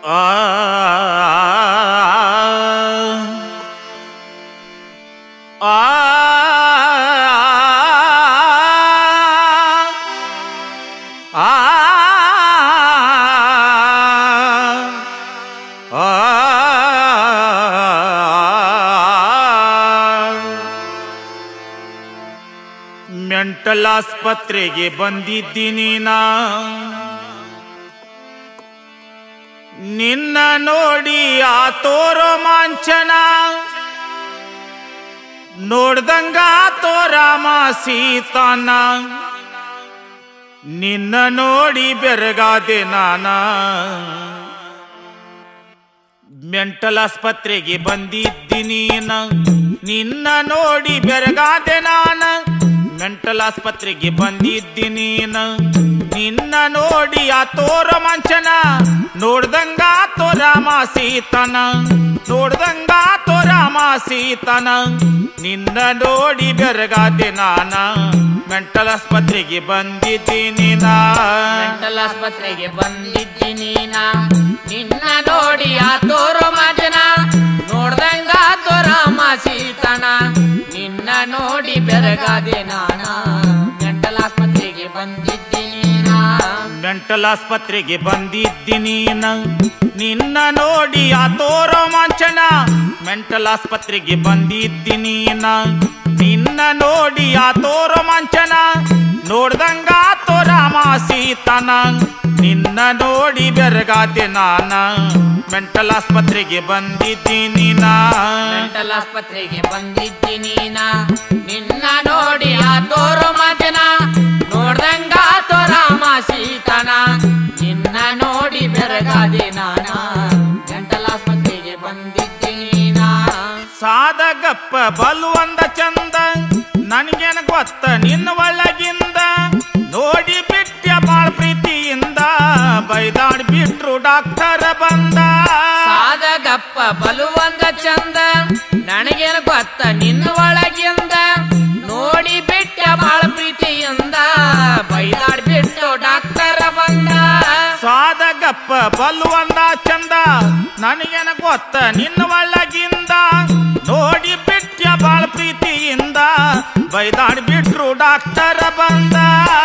ಆ ಆ ಆ ಮೆಂಟಲ್ ಆಸ್ಪತ್ರೆಗೆ ಬಂದಿದ್ದೀನಿ ನಾ ನಿನ್ನ ನೋಡಿ ಆ ತೋರೋ ಮಾಂಚನ ನೋಡ್ದಂಗ ತೋರಾಮ ಸೀತಾನ ನಿನ್ನ ನೋಡಿ ಬೆರಗಾದೆ ನಾನ ಮೆಂಟಲ್ ಆಸ್ಪತ್ರೆಗೆ ಬಂದಿದ್ದೀನಿ ನಾ. ನಿನ್ನ ನೋಡಿ ಬೆರಗಾದೆ ನಾನ ಮೆಂಟಲ್ ಆಸ್ಪತ್ರೆಗೆ ಬಂದಿದ್ದೀನಿ ನಾ. ನಿನ್ನ ನೋಡಿ ಆ ತೋರ ಮಂಚನ ನೋಡ್ದಂಗ ತೋರಾಮ ಸೀತನ ನೋಡ್ದಂಗ ತೋರಾಮ ಸೀತನ ನಿನ್ನ ನೋಡಿ ಬೆರಗಾದೆ ನಾನ ಮೆಂಟಲ್ ಆಸ್ಪತ್ರೆಗೆ ಬಂದಿದ್ದೀನಿ ನಾ ಮೆಂಟಲ್ ಆಸ್ಪತ್ರೆಗೆ ಬಂದಿದ್ದೀನಿ ನಾ ನಿನ್ನ ನೋಡಿ ಆ ತೋರೋ ಮಾಜನ ನೋಡ್ದಂಗ ತೋರಾಮ ಸೀತನ ನಿನ್ನ ನೋಡಿ ಬೆರಗಾದೆ ನಾನ ಮೆಂಟಲ್ ಆಸ್ಪತ್ರೆಗೆ ಬಂದಿದ್ದೀನಿ ನಾ ಮೆಂಟಲ್ ಆಸ್ಪತ್ರೆಗೆ ಬಂದಿದ್ದೀನಿ ನಾ. ನಿನ್ನ ನೋಡಿ ಆ ತೋರೋ ಮಾಂಚನ ಮೆಂಟಲ್ ಆಸ್ಪತ್ರೆಗೆ ಬಂದಿದ್ದೀನಿ ನಾ. ನಿನ್ನ ನೋಡಿ ಆ ತೋರೋ ಮಾಂಚನ ನೋಡ್ದಂಗ ತೋರಾಮ ಸೀತನ ನಿನ್ನ ನೋಡಿ ಬೆರಗಾತೆ ನಾನ ಮೆಂಟಲ್ ಆಸ್ಪತ್ರೆಗೆ ಬಂದಿದ್ದೀನಿ ನಾ ಮೆಂಟಲ್ ಆಸ್ಪತ್ರೆಗೆ ಬಂದಿದ್ದೀನಿ ನಾ ನಿನ್ನ ನೋಡಿ ಆ ತೋರೋ ಮಾಜನ ನೋಡ್ದಂಗ ತೋರಾಮ ಸೀತನ ನಿನ್ನ ನೋಡಿ ಬೆರಗಾದೆ ನಾನ ಮೆಂಟಲ್ ಆಸ್ಪತ್ರೆಗೆ ಬಂದಿದ್ದೀನಿ ನಾ ಸಾದಗಪ್ಪ ಬಲುವಂದ ಚಂದ ನನಗೇನ ಗೊತ್ತ ನಿನ್ನ ಒಳಗಿಂದ ನೋಡಿ ಬಿಟ್ಯ ಬಾಳ್ ಪ್ರೀತಿಯಿಂದ ಬೈದಾಡ್ ಬಿಟ್ರು ಡಾಕ್ಟರ್ ಬಂದ ಸಾದಗಪ್ಪ ಬಲುವಂದ ಚಂದ ನನಗೇನು ಗೊತ್ತ ನಿನ್ನ ಒಳಗಿಂದ ನೋಡಿ ಬಿಟ್ಟ ಬಾಳ ಪ್ರೀತಿಯಿಂದ ಬೈದಾಡ್ ಬಿಟ್ಟು ಡಾಕ್ಟರ್ ಬಂದ ಸಾದಗಪ್ಪ ಬಲುವಂದ ಚಂದ ನನಗೇನ ಗೊತ್ತ ನಿನ್ನ ಒಳಗಿಂದ ನೋಡಿ ಬಿಟ್ಯ ಬಾಳ್ ಪ್ರೀತಿಯಿಂದ ಬೈದಾಡ್ ಬಿಟ್ರು ಡಾಕ್ಟರ್ ಬಂದ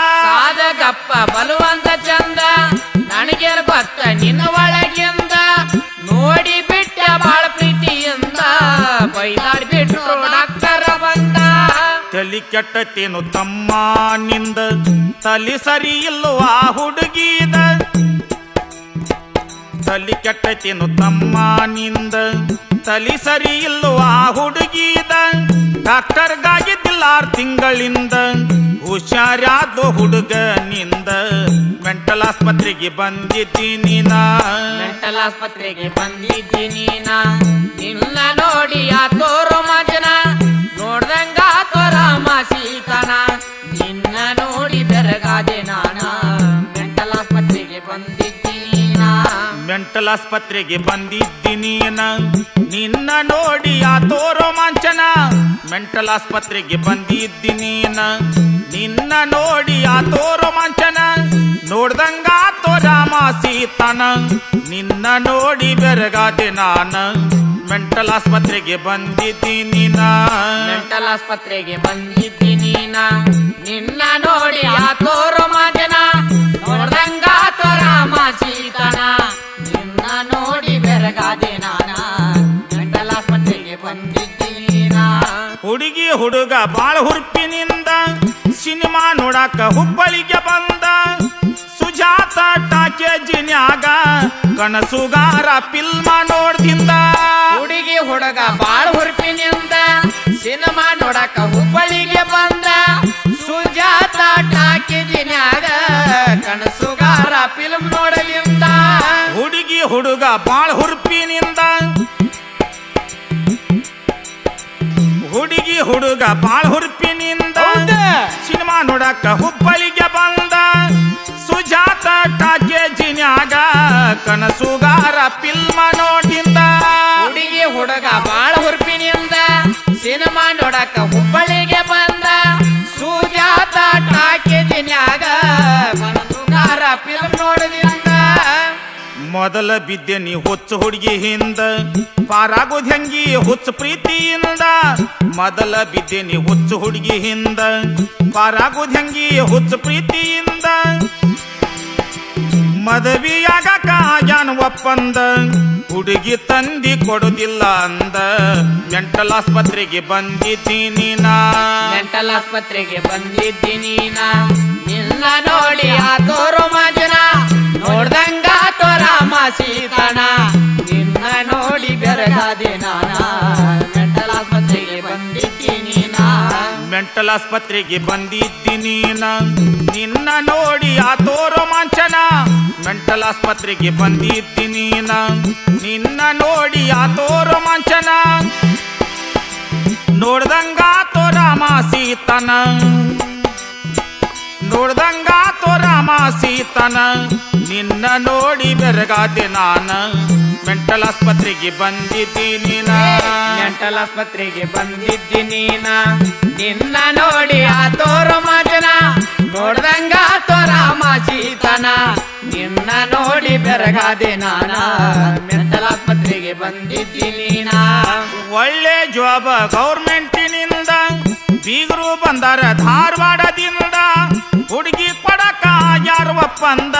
ಸಾದಗಪ್ಪ ಬಲುವಂದ ಚಂದ ನನಗೇನು ಗೊತ್ತ ನಿನ್ನ ಒಳಗಿಂದ ನೋಡಿ ಬಿಟ್ಟ ಬಾಳ ಪ್ರೀತಿಯಿಂದ ಬೈದಾಡ್ ಬಿಟ್ಟು ಡಾಕ್ಟರ್ ಬಂದ ತಲಿ ಕೆಟ್ಟತೇನು ತಮ್ಮ ನಿಂದ ತಲಿ ಸರಿ ಇಲ್ಲವಾ ಹುಡುಗಿದ ತಲಿ ಕೆಟ್ಟತೇನು ತಮ್ಮ ನಿಂದ ತಲಿ ಸರಿ ಇಲ್ಲವಾ ಹುಡುಗಿದ ಡಾಕ್ಟರ್ಗಾಗಿದ್ದಿಲ್ಲ ಆರು ತಿಂಗಳಿಂದ ಹುಷಾರ್ಯಾದ ಹುಡುಗ ನಿಂದ ಮೆಂಟಲ್ ಆಸ್ಪತ್ರೆಗೆ ಬಂದಿದ್ದೀನಿ ನಾ ಮೆಂಟಲ್ ಆಸ್ಪತ್ರೆಗೆ ಬಂದಿದ್ದೀನಿ ನಾ ನಿನ್ನ ನೋಡಿ ಆ ತೋರೋ ಮಜನ ನೋಡ್ದಂಗ ತೋರಾಮ ಸೀತನ ನಿನ್ನ ನೋಡಿ ಬೆರಗಾದೆ ನಾನ ಮೆಂಟಲ್ ಆಸ್ಪತ್ರೆಗೆ ಬಂದಿದ್ದೀನಿ ನಾ ಮೆಂಟಲ್ ಆಸ್ಪತ್ರೆಗೆ ಬಂದಿದ್ದೀನಿ ನಾ. ನಿನ್ನ ನೋಡಿ ಆ ತೋರೋ ಮಾಂಚನ ಮೆಂಟಲ್ ಆಸ್ಪತ್ರೆಗೆ ಬಂದಿದ್ದೀನಿ ನಾ. ನಿನ್ನ ನೋಡಿ ಆ ತೋರೋ ಮಾಂಚನ ನೋಡ್ದಂಗ ತೋರಾಮ ಸೀತನ ನಿನ್ನ ನೋಡಿ ಬೆರಗಾದೆ ನಾನ ಮೆಂಟಲ್ ಆಸ್ಪತ್ರೆಗೆ ಬಂದಿದ್ದೀನಿ ನಾ ಮೆಂಟಲ್ ಆಸ್ಪತ್ರೆಗೆ ಬಂದಿದ್ದೀನಿ ನಾ ನಿನ್ನ ನೋಡಿ ಆ ತೋರೋ ಮಜನ ನೋಡ್ದಂಗ ತೋರಾಮ ಸೀತನ ನಿನ್ನ ನೋಡಿ ಬೆರಗಾದೆ ನಾನ ಮೆಂಟಲ್ ಆಸ್ಪತ್ರೆಗೆ ಬಂದಿದ್ದೀನಿ ನಾ ಹುಡುಗಿ ಹುಡುಗ ಬಾಳ ಹುರುಪಿನಿಂದ ಸಿನಿಮಾ ನೋಡಾಕ ಹುಬ್ಬಳ್ಳಿಗೆ ಬಂದ ಸುಜಾತ ಟಾಕೇಜಿನ್ಯಾಗ ಕನಸುಗಾರ ಫಿಲ್ಮ ನೋಡ್ದಿಂದ ಹುಡುಗಿ ಹುಡುಗ ಬಾಳ ಹುರುಪಿನಿಂದ ಸಿನಿಮಾ ನೋಡಕ ಹುಬ್ಬಳ್ಳಿಗೆ ಬಂದ ಸುಜಾತ ಟಾಕಿಜಿನ್ಯಾಗ ಕನಸುಗಾರ ಫಿಲ್ಮ್ ನೋಡಲಿಂದ ಹುಡುಗಿ ಹುಡುಗ ಬಾಳ ಹುರುಪಿನಿಂದ ಹುಡುಗಿ ಹುಡುಗ ಬಾಳ ಹುರುಪಿನಿಂದ ಸಿನಿಮಾ ನೋಡಾಕ ಹುಬ್ಬಳ್ಳಿಗೆ ಬಂದ ಸುಜಾತ ಟಾಕೇಜಿನ್ಯಾಗ ಕನಸುಗಾರ ಫಿಲ್ಮ ನೋಡಿಂದ ಹುಡುಗಿ ಹುಡುಗ ಬಾಳ ಹುರುಪಿನಿಂದ ಸಿನಿಮಾ ನೋಡಕ ಹುಬ್ಬಳ್ಳಿಗೆ ಬಂದ ಸುಜಾತ ಟಾಕಿಜಿನ್ಯಾಗ ಕನಸುಗಾರ ಫಿಲ್ಮ್ ನೋಡಲಿಂದ ಮೊದಲ ಬಿದ್ದೆ ನೀ ಹುಚ್ಚು ಹುಡುಗಿ ಹಿಂದ ಪಾರಾಗೋದ್ ಹೆಂಗಿ ಹುಚ್ಚು ಪ್ರೀತಿಯಿಂದ ಮೊದಲ ಬಿದ್ದೆ ನೀ ಹುಚ್ಚು ಹುಡುಗಿ ಹಿಂದ ಪಾರಾಗೋದ್ ಹೆಂಗಿ ಹುಚ್ಚು ಪ್ರೀತಿಯಿಂದ ಮದವಿಯಾಗಕ ಆಗ್ಯಾನ ಒಪ್ಪಂದ ಹುಡುಗಿ ತಂದಿ ಕೊಡುದಿಲ್ಲ ಅಂದ ಮೆಂಟಲ್ ಆಸ್ಪತ್ರೆಗೆ ಬಂದಿದ್ದೀನಿ ನಾ ಮೆಂಟಲ್ ಆಸ್ಪತ್ರೆಗೆ ಬಂದಿದ್ದೀನಿ ನಾ ನಿನ್ನ ನೋಡಿ ಆತೋ ರೋಮಾಂಚನ ನೋಡ್ದಂಗ ಆತೋ ರಾಮ ಸೀತನ ನಿನ್ನ ನೋಡಿ ಬೆರಗಾದೆ ನಾನ ಮೆಂಟಲ್ ಆಸ್ಪತ್ರೆಗೆ ಬಂದಿದ್ದೀನಿ ನಾ ಮೆಂಟಲ್ ಆಸ್ಪತ್ರೆಗೆ ಬಂದಿದ್ದೀನಿ ನಾ ನಿನ್ನ ನೋಡಿ ಆತೋ ರೋಮಾಂಚನ ಮೆಂಟಲ್ ಆಸ್ಪತ್ರೆಗೆ ಬಂದಿದ್ದೀನಿ ನಾ ನಿನ್ನ ನೋಡಿ ಆತೋ ರೋಮಾಂಚನ ನೋಡ್ದಂಗಾತೋ ರಾಮ ಸೀತನ ನೋಡ್ದಂಗಾತೋ ರಾಮ ಸೀತನ ನಿನ್ನ ನೋಡಿ ಬೆರಗಾದೆ ನಾನ ಮೆಂಟಲ್ ಆಸ್ಪತ್ರೆಗೆ ಬಂದಿದ್ದೀನಿ ನಾ ಮೆಂಟಲ್ ಆಸ್ಪತ್ರೆಗೆ ಬಂದಿದ್ದೀನಿ ನಾ ನಿನ್ನ ನೋಡಿ ಆತೋ ರೋಮಾಂಚನ ನೋಡ್ದಂಗ ಆತೋ ರಾಮ ಸೀತನ ನಿನ್ನ ನೋಡಿ ಬೆರಗಾದೆ ನಾನ ಮೆಂಟಲ್ ಆಸ್ಪತ್ರೆಗೆ ಬಂದಿದ್ದೀನಿ ನಾ ಒಳ್ಳೆ ಜಾಬ ಗೌರ್ಮೆಂಟಿನಿಂದ ಬೀಗರು ಬಂದಾರ ಧಾರವಾಡದಿಂದ ಹುಡುಗಿ ಕೊಡಕ ಯಾರು ಒಪ್ಪಂದ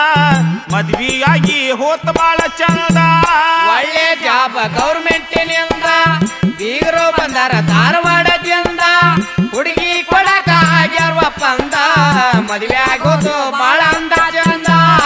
ಮದ್ವಿಯಾಗಿ ಹೋತ್ ಬಾಳ ಚಂದ ಒಳ್ಳೆ ಜಾಬ್ ಗೌರ್ಮೆಂಟಿನಿಂದ ಬೀಗರು ಬಂದಾರ ಧಾರವಾಡದಿಂದ ಹುಡುಗಿ ಕೊಡಕ ಆಗ್ಯಾರ ಒಪ್ಪಂದ ಮದುವೆ ಆಗೋದು ಬಾಳ ಅಂದ ಚಂದ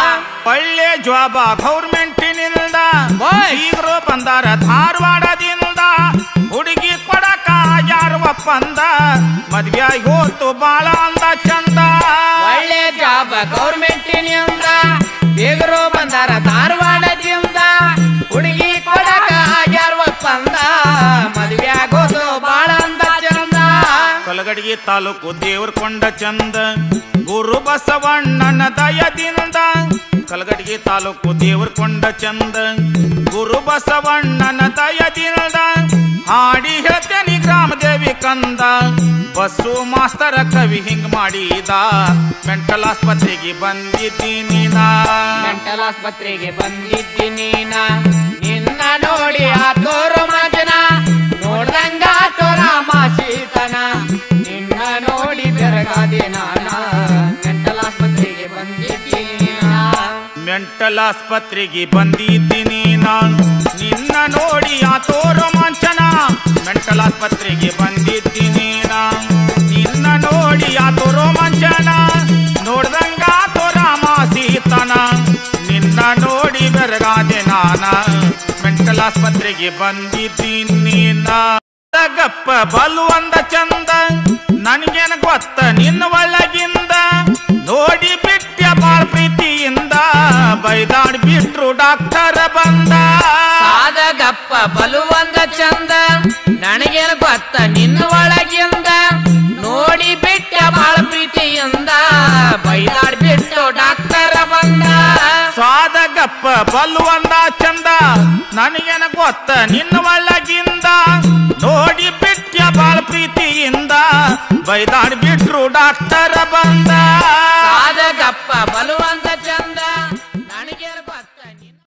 ಒಳ್ಳೆ ಜಾಬ ಗೌರ್ಮೆಂಟಿನಿಂದ Boy. ಬೀಗರು ಬಂದಾರ ಧಾರವಾಡದಿಂದ ಹುಡುಗಿ ಕೊಡಕ ಯಾರು ಒಪ್ಪಂದ ಮದ್ವಿಯಾಗಿ ಹೋತು ಬಾಳ ಅಂದ ಚಂದ ಒಳ್ಳೆ ಜಾಬ್ ಗೌರ್ಮೆಂಟಿನಿಂದ ಬೀಗರು ಬಂದಾರ ಧಾರವಾಡದಿಂದ ಹುಡುಗಿ ಕೊಡಕ ಆಗ್ಯಾರ ಒಪ್ಪಂದ ಮದುವೆ ಆಗೋದು ಬಾಳ ಅಂದ ಚಂದ ಕಲಗಡಿಗೆ ತಾಲೂಕು ದೇವರಕೊಂಡ ಚಂದ ಗುರು ಬಸವಣ್ಣನ ದಯದಿಂದ ಕಲಗಡಿಗೆ ತಾಲೂಕು ದೇವರಕೊಂಡ ಚಂದ ಗುರು ಬಸವಣ್ಣನ ದಯದಿಂದ ಹಾಡಿ ಹೇಳ್ತೇನೆ ಗ್ರಾಮದೇವಿ ಕಂದ ಬಸ್ಸು ಮಾಸ್ತರ ಕವಿ ಹಿಂಗ್ ಮಾಡಿದ ಮೆಂಟಲ್ ಆಸ್ಪತ್ರೆಗೆ ಬಂದಿದ್ದೀನಿ ನಾ ಮೆಂಟಲ್ ಆಸ್ಪತ್ರೆಗೆ ಬಂದಿದ್ದೀನಿ ನಾ ನಿನ್ನ ನೋಡಿ ಆತೋ ರೋಮಾಂಚನ ನೋಡ್ದಂಗ ಆತೋ ರಾಮ ಸೀತನ ನಿನ್ನ ನೋಡಿ ಬೆರಗಾದೆ ನಾನ ಮೆಂಟಲ್ ಆಸ್ಪತ್ರೆಗೆ ಬಂದಿದ್ದೀನಿ ನಾ ಮೆಂಟಲ್ ಆಸ್ಪತ್ರೆಗೆ ಬಂದಿದ್ದೀನಿ ನಾ ನಿನ್ನ ನೋಡಿ ಆತೋ ರೋಮಾಂಚನ ಮೆಂಟಲ್ ಆಸ್ಪತ್ರೆಗೆ ಬಂದಿದ್ದೀನಿ ನಾ ನಿನ್ನ ನೋಡಿ ಆತೋ ರೋಮಾಂಚನ ನೋಡ್ದಂಗ ಆತೋ ರಾಮ ಸೀತನ ನಿನ್ನ ನೋಡಿ ಬೆರಗಾದೆ ನಾನ ಮೆಂಟಲ್ ಆಸ್ಪತ್ರೆಗೆ ಬಂದಿದ್ದೀನಿ ನಾ ಗಪ್ಪ ಬಲುವಂದ ಚಂದ ನನ್ಗೇನ ಗೊತ್ತ ನಿನ್ನ ಒಳಗಿಂದ ನೋಡಿ ಬಿಟ್ಟ ಬಾಳ ಪ್ರೀತಿಯಿಂದ ಬೈದಾಡ್ ಬಿಟ್ರು ಡಾಕ್ಟರ್ ಬಂದ ಆದ ಗಪ್ಪ ಬಲುವಂದ ಚಂದ ನನಗೇನು ಗೊತ್ತ ನಿನ್ನ ಒಳಗಿಂದ ನೋಡಿ ಬಿಟ್ಟ ಬಾಳ ಪ್ರೀತಿಯಿಂದ ಬೈದಾಡ್ ಬಿಟ್ಟು ಡಾಕ್ಟರ್ ಬಂದ ಸ್ವಾದ ಗಪ್ಪ ಬಲುವಂದ ಚಂದ ನನಗೇನ ಗೊತ್ತ ನಿನ್ನ ಒಳಗಿಂದ ನೋಡಿ ಬಿಟ್ಟ ಬಾಳ ಪ್ರೀತಿಯಿಂದ ಬೈದಾಡ್ ಬಿಟ್ರು ಡಾಕ್ಟರ್ ಬಂದ ಆದ ಗಪ್ಪ ಬಲುವಂದ